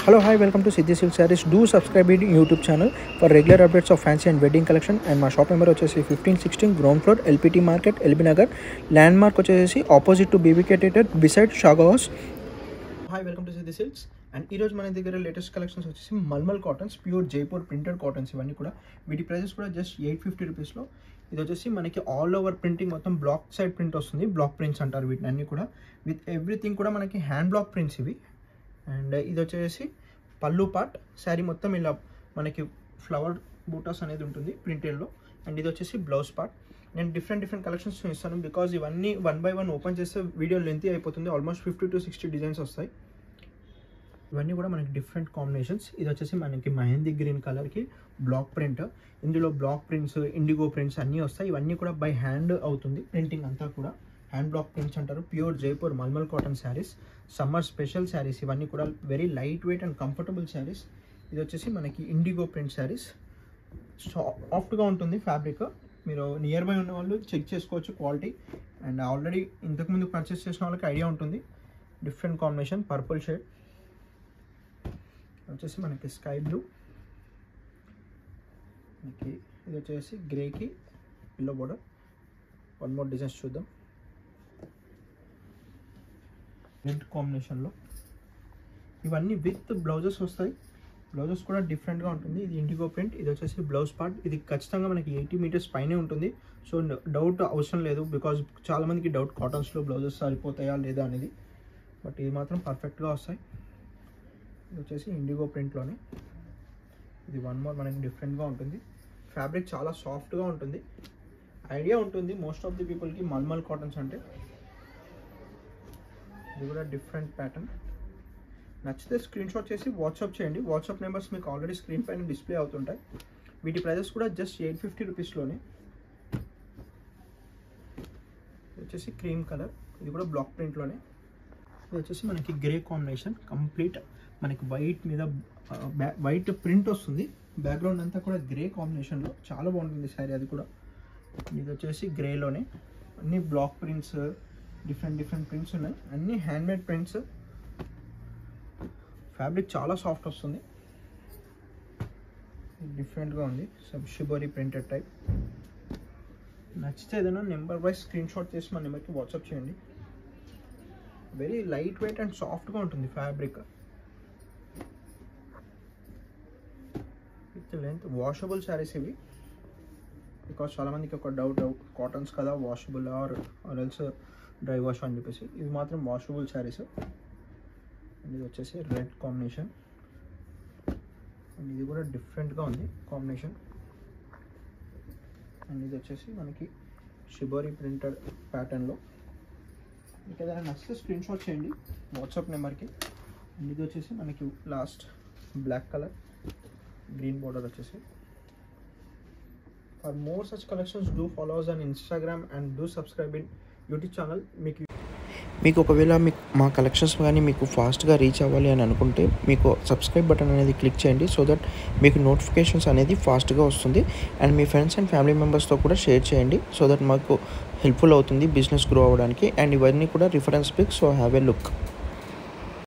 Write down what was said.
Hello, hi, welcome to Siddhi Silk Sarees. Do subscribe to YouTube channel for regular updates of fancy and wedding collection. And మా shop number వచ్చేసి fifteen sixteen ground floor LPT market LB Nagar landmark వచ్చేసి opposite to BBK theatre beside షాగా house hi welcome to Siddhi silks and ఈరోజు మన దగ్గర latest collections వచ్చేసి mulmul cottons pure Jaipur printed cottons ఇవన్నీ కూడా వీటి ప్రైజెస్ కూడా జస్ట్ ఎయిట్ ఫిఫ్టీ రూపీస్లో ఇది వచ్చేసి మనకి ఆల్ ఓవర్ ప్రింటింగ్ మొత్తం బ్లాక్ సైడ్ ప్రింట్ వస్తుంది బ్లాక్ ప్రింట్స్ అంటారు వీటిని అన్ని కూడా విత్ ఎవ్రీథింగ్ కూడా మనకి హ్యాండ్ బ్లాక్ ప్రింట్స్ ఇవి అండ్ ఇది వచ్చేసి పళ్ళు పార్ట్ శారీ మొత్తం ఇలా మనకి ఫ్లవర్ బూటాస్ అనేది ఉంటుంది ప్రింటెడ్లో అండ్ ఇది వచ్చేసి బ్లౌజ్ పార్ట్ నేను డిఫరెంట్ డిఫరెంట్ కలెక్షన్స్ ఇస్తాను బికాజ్ ఇవన్నీ వన్ బై వన్ ఓపెన్ చేస్తే వీడియో లెంతీ అయిపోతుంది almost fifty to sixty designs వస్తాయి ఇవన్నీ కూడా మనకి డిఫరెంట్ కాంబినేషన్స్ ఇది వచ్చేసి మనకి మెహందీ గ్రీన్ కలర్కి బ్లాక్ ప్రింట్ ఇందులో బ్లాక్ ప్రింట్స్ ఇండిగో ప్రింట్స్ అన్నీ వస్తాయి ఇవన్నీ కూడా బై హ్యాండ్ అవుతుంది ప్రింటింగ్ అంతా కూడా హ్యాండ్ బ్లాక్ ప్రింట్స్ అంటారు pure Jaipur mulmul cotton saris summer special saris ఇవన్నీ కూడా very light weight and comfortable saris ఇది వచ్చేసి మనకి ఇండిగో ప్రింట్ శారీస్ సాఫ్ట్గా ఉంటుంది ఫ్యాబ్రిక్ మీరు నియర్ బై ఉన్న వాళ్ళు చెక్ చేసుకోవచ్చు క్వాలిటీ అండ్ ఆల్రెడీ ఇంతకుముందు పర్చేస్ చేసిన వాళ్ళకి ఐడియా ఉంటుంది డిఫరెంట్ కాంబినేషన్ పర్పుల్ షేడ్ వచ్చేసి మనకి స్కై బ్లూ మనకి ఇది వచ్చేసి గ్రేకి yellow border one more designs చూద్దాం రెడ్ కాంబినేషన్లో ఇవన్నీ విత్ బ్లౌజెస్ వస్తాయి బ్లౌజెస్ కూడా డిఫరెంట్గా ఉంటుంది ఇది ఇండిగో ప్రింట్ ఇది వచ్చేసి బ్లౌజ్ పార్ట్ ఇది ఖచ్చితంగా మనకి ఎయిటీ మీటర్స్ పైనే ఉంటుంది సో డౌట్ అవసరం లేదు బికాజ్ చాలామందికి డౌట్ కాటన్స్లో బ్లౌజెస్ సరిపోతాయా లేదా అనేది బట్ ఇది మాత్రం పర్ఫెక్ట్గా వస్తాయి ఇది వచ్చేసి ఇండిగో ప్రింట్లోనే ఇది వన్ మోర్ మనకి డిఫరెంట్గా ఉంటుంది ఫ్యాబ్రిక్ చాలా సాఫ్ట్గా ఉంటుంది ఐడియా ఉంటుంది మోస్ట్ ఆఫ్ ది పీపుల్కి మల్మల్ కాటన్స్ అంటే ఇది కూడా డిఫరెంట్ ప్యాటర్న్ నచ్చితే స్క్రీన్ షాట్ చేసి వాట్సాప్ చేయండి వాట్సాప్ నెంబర్స్ మీకు ఆల్రెడీ స్క్రీన్ పైన డిస్ప్లే అవుతుంటాయి వీటి ప్రైజెస్ కూడా జస్ట్ ఎయిట్ ఫిఫ్టీ రూపీస్లోనే ఇది వచ్చేసి క్రీమ్ కలర్ ఇది కూడా బ్లాక్ ప్రింట్లోనే ఇది వచ్చేసి మనకి గ్రే కాంబినేషన్ కంప్లీట్ మనకి వైట్ మీద వైట్ ప్రింట్ వస్తుంది బ్యాక్గ్రౌండ్ అంతా కూడా గ్రే కాంబినేషన్లో చాలా బాగుంటుంది శారీ అది కూడా ఇది వచ్చేసి గ్రేలోనే అన్ని block prints different different prints ఉన్నాయి అన్ని హ్యాండ్మేడ్ ప్రింట్స్ ఫ్యాబ్రిక్ చాలా సాఫ్ట్ వస్తుంది డిఫరెంట్గా ఉంది సబ్ షిబోరీ ప్రింటెడ్ టైప్ నచ్చితే ఏదైనా నెంబర్ వైజ్ స్క్రీన్ షాట్ చేసి మా నెంబర్కి వాట్సాప్ చేయండి వెరీ లైట్ వెయిట్ అండ్ సాఫ్ట్గా ఉంటుంది fabric with length washable saris ఇవి బికాస్ చాలామందికి ఒక డౌట్ కాటన్స్ కదా washable or or else dry wash అని చెప్పేసి ఇవి మాత్రం వాషబుల్ శారీస్ అండ్ ఇది వచ్చేసి రెడ్ కాంబినేషన్ అండ్ ఇది కూడా డిఫరెంట్గా ఉంది కాంబినేషన్ అండ్ ఇది వచ్చేసి మనకి షిబోరీ ప్రింటెడ్ ప్యాటర్న్లో మీకు ఏదైనా నచ్చితే స్క్రీన్ షాట్ చేయండి వాట్సాప్ నెంబర్కి అండ్ ఇది వచ్చేసి మనకి last black colour green border వచ్చేసి for more such collections do followers and Instagram and do subscribe in YouTube channel మీకు మీకు ఒకవేళ మీకు మా కలెక్షన్స్ కానీ మీకు ఫాస్ట్గా రీచ్ అవ్వాలి అని అనుకుంటే మీకు సబ్స్క్రైబ్ బటన్ అనేది క్లిక్ చేయండి సో దట్ మీకు నోటిఫికేషన్స్ అనేది ఫాస్ట్గా వస్తుంది అండ్ మీ ఫ్రెండ్స్ అండ్ ఫ్యామిలీ మెంబర్స్తో కూడా షేర్ చేయండి సో దట్ మాకు హెల్ప్ఫుల్ అవుతుంది బిజినెస్ గ్రో అవ్వడానికి అండ్ ఇవన్నీ కూడా reference pics so have a look